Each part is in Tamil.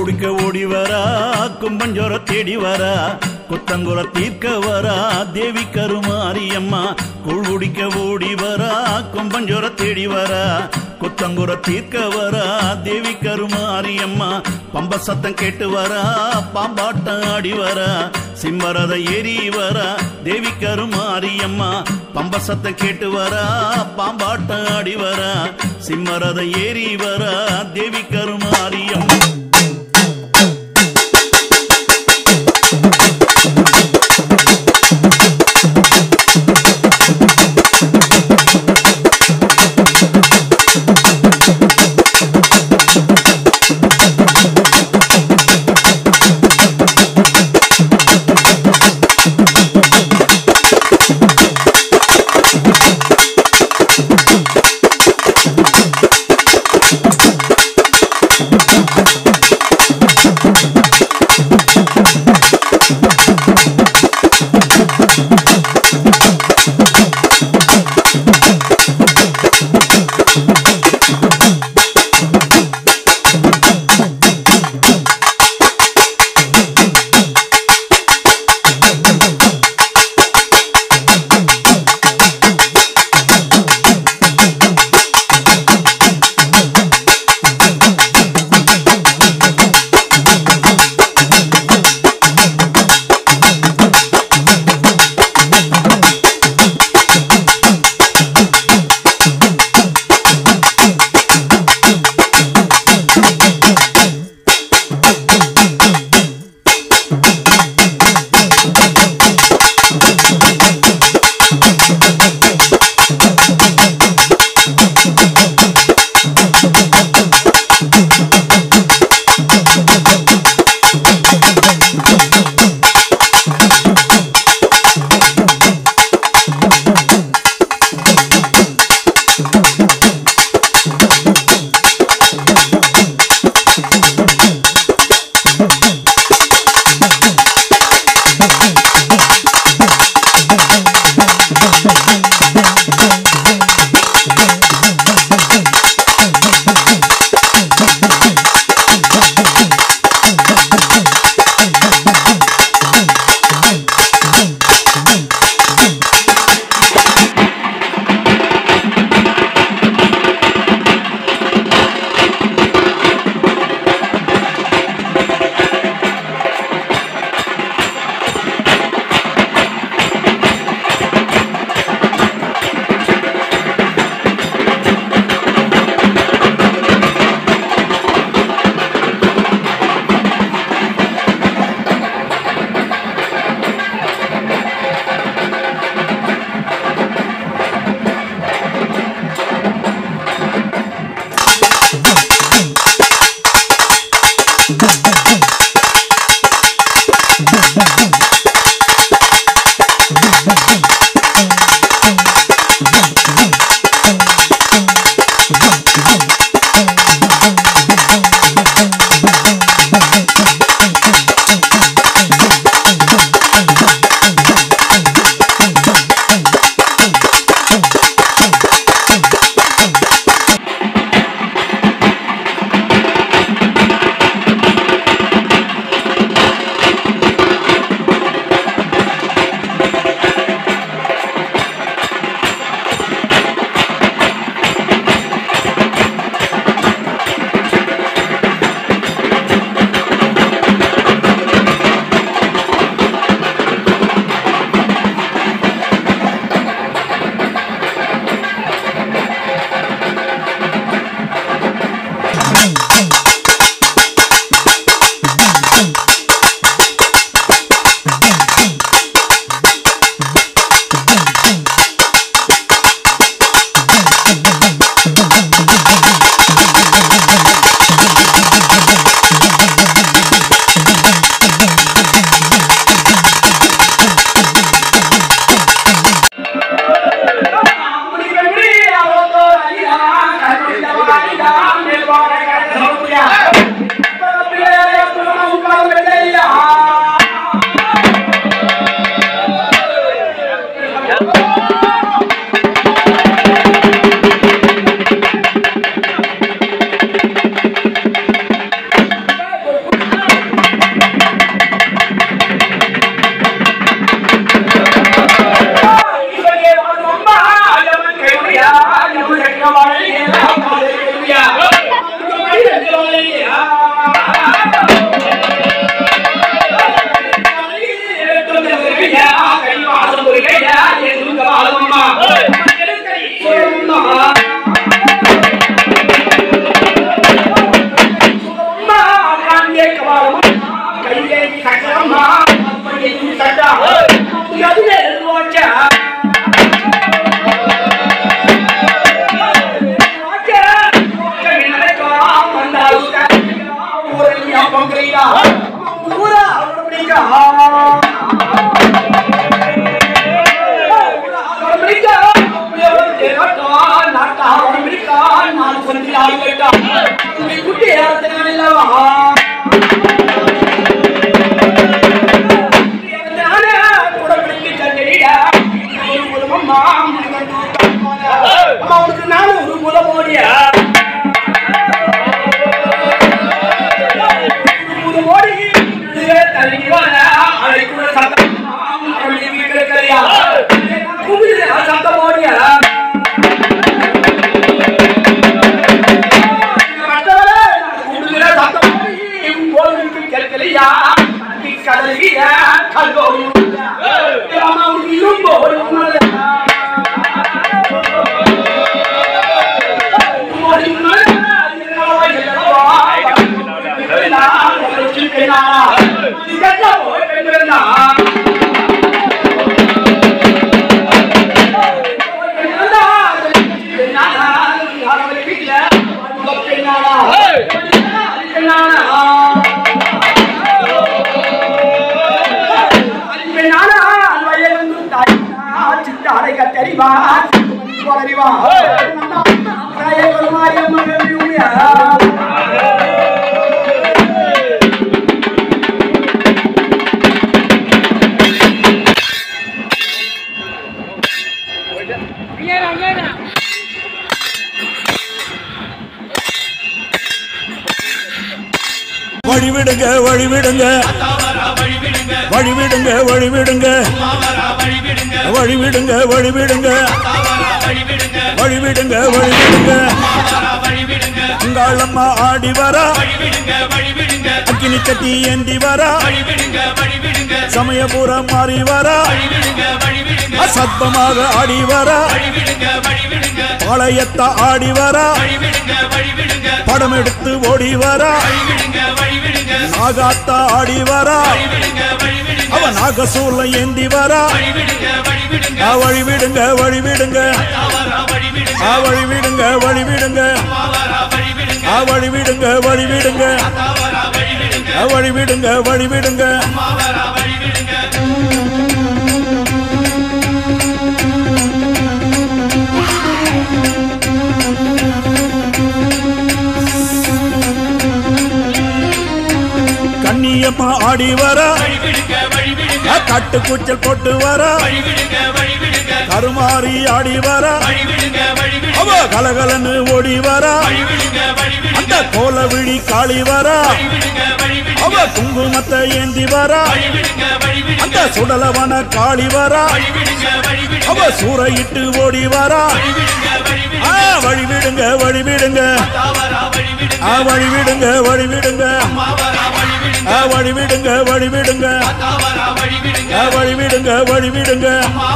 குடிக்க ஓடி வரா கும்பஞ்சோர தேடி வரா குத்தங்குற தீர்க்க வரா தேவி கருமாரியம்மா கூழ் குடிக்க ஓடி வரா கும்பஞ்சோர தேடி வரா குத்தங்குற தீர்க்க வரா தேவி கருமாரியம்மா பம்ப சத்தம் கேட்டு வரா பாம்பாட்டம் ஆடி வரா சிம்மரத ஏறி வரா தேவி கருமாரியம்மா பம்ப சத்தம் கேட்டு வரா பாம்பாட்டம் ஆடி வரா சிம்மரத ஏறி வரா தேவி கருமாரியம்மா வந்து ஆள் கேட்டா உன்னை குட்டி ஏறத்தினால இல்லவா நானே குடப்பிடிக்கு சந்தடிடா ஒரு குலமம்மா அம்மா உனக்கு நானும் ஒரு குலம் ஓடியா ஒரு ஓடி தள்ளி வாடா அதை கூட சத்தம் அப்படி கேட்கறியா குமிழ் சத்தம் ஓடியா மற்றவரே குமிழ் சத்தம் ஓடி போலுக்கு கேட்கலையா நீ கடலியா கல்கோடி அம்மா உனக்கு இரும்போ ஒரு உணர்வு தெரிவா அறிவா வழிவிடுங்க வழிவிடுங்க வழிவிடுங்க வழிவிடுங்க வழிவிடுங்க வழிவிடுங்க வழிவிடுங்க வழிவிடுங்க அங்காளம்மா ஆடி வரா அக்கினி கட்டி ஏந்தி வரா சமயபுரம் மாறி வரா அசத்தமாக ஆடி வரா பாளையத்த ஆடி வரா படம் எடுத்து ஓடி வரா நாகாத்தா ஆடி வரா அவ நாகசூல ஏந்தி வரா ஆ, வழி விடுங்க வழி விடுங்க ஆ, வழி விடுங்க வழி விடுங்க ஆ, வழி விடுங்க வழி விடுங்க ஆ, வழி விடுங்க வழி விடுங்க கண்ணியம்மா ஆடி வரா ஆ, கட்டு கூச்சல் போட்டு வரா கருமாறி ஆடி வரா அவ கலகலன்னு ஓடி வரா அந்த கோல விழி காளி வரா அவ குங்குமத்தை ஏந்தி வரா அந்த சுடலவன காளி வரா அவ சூறையிட்டு ஓடி வரா ஆ, வழி விடுங்க வழி விடுங்க ஆ, வழி விடுங்க வழி விடுங்க ஆ, வழி விடுங்க வழி விடுங்க ஆ, வழி விடுங்க வழி விடுங்க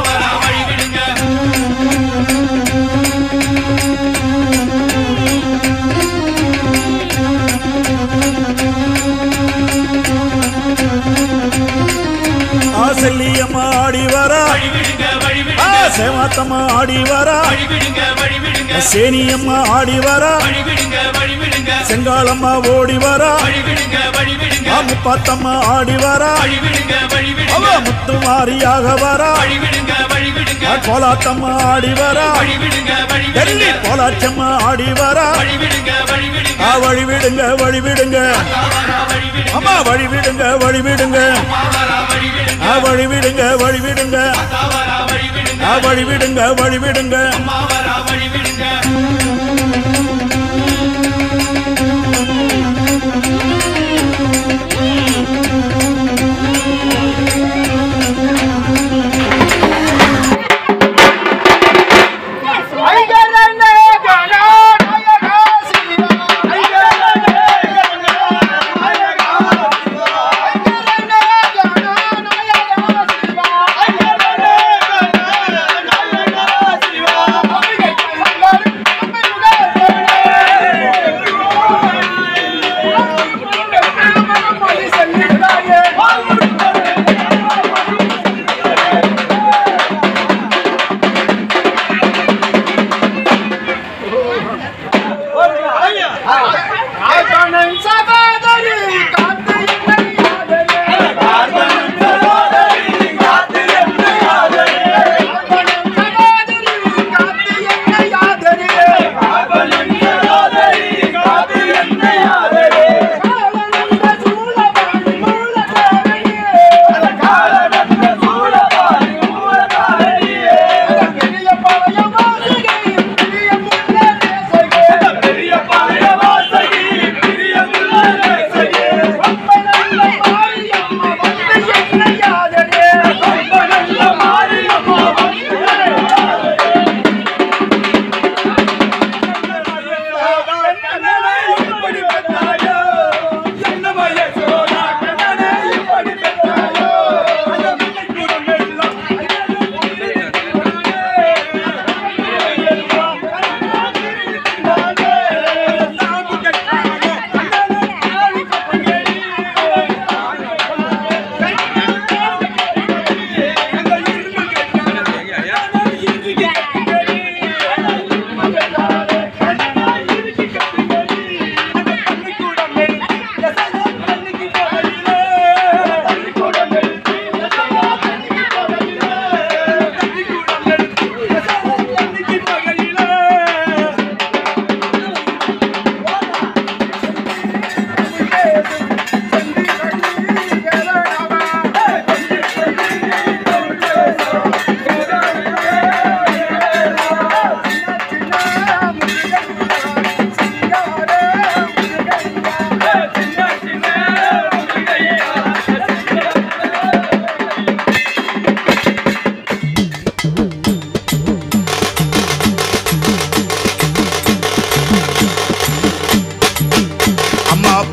ஆ, செல்லியம்மா ஆடி வரா ஆ, சேவாத்தம்மா ஆடி வரா சேனியம்மா ஆடி வரா செங்காலம்மா ஓடி வரா ஆ, முப்பாத்தம்மா ஆடி வரா அவ முத்து மாரியாக வரா ஆ, கோலாத்தம்மா ஆடி வரா டெல்லி கோலாச்சம்மா ஆடி வரா ஆ, வழி விடுங்க வழி விடுங்க அம்மா வழி விடுங்க வழி விடுங்க ஆ, வழி விடுங்க வழி விடுங்க ஆ, வழி விடுங்க வழி விடுங்க சிவா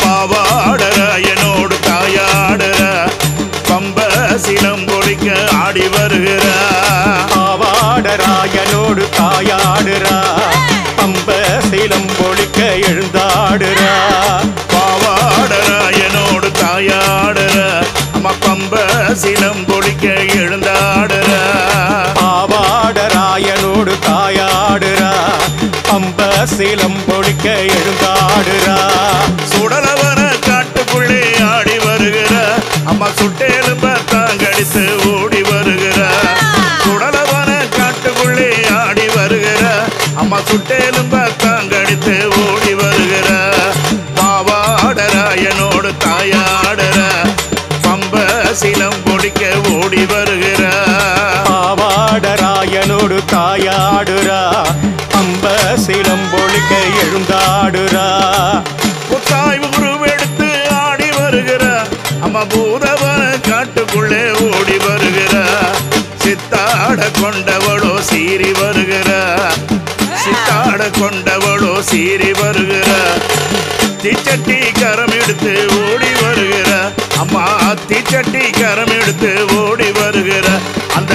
பாவாடராயனோடு தாயாடுற பம்ப சிலம் பொழிக்க ஆடி வருகிற ஆவாடராயனோடு தாயாடுறா பம்ப சீலம் பொழிக்க எழுந்தாடுறா பாவாடராயனோடு தாயாடுற அம்மா பம்ப சிலம் பொழிக்க எழுந்தாடுற ஆவாடராயனோடு தாயாடுறா பம்ப சீலம் பொழிக்க எழுந்தாடுறா சுடலவன காட்டுக்குள்ளே ஆடி வருகிற அம்மா சுட்டேலும்ப தாங்கடித்து ஓடி வருகிற சுடலவன காட்டுக்குள்ளே ஆடி வருகிற அம்மா சுட்டேலும்ப தாங்கடித்து ஓடி வருகிற பாவாடராயனோடு தாயாடுற பம்ப சிலம் பொடிக்க ஓடி வருகிற ஆவாடராயனோடு தாயாடுறா பம்ப சீலம் பொழிக்க எழுந்தாடுறா புத்தாய் உருவெடுத்து ஆடி வருகிற அம்மா பூதவன காட்டுக்குள்ளே ஓடி வருகிற சித்தாட கொண்டவளோ சீறி வருகிற சித்தாட கொண்டவளோ சீறி வருகிற தீச்சட்டி கரம் எடுத்து ஓடி வருகிற அம்மா தீச்சட்டி கரம் எடுத்து ஓடி வருகிற அந்த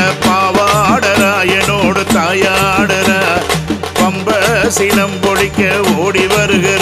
பாவாடராயனோடு தாயாடுற பம்ப சினம் பொடிக்க ஓடி வருகிற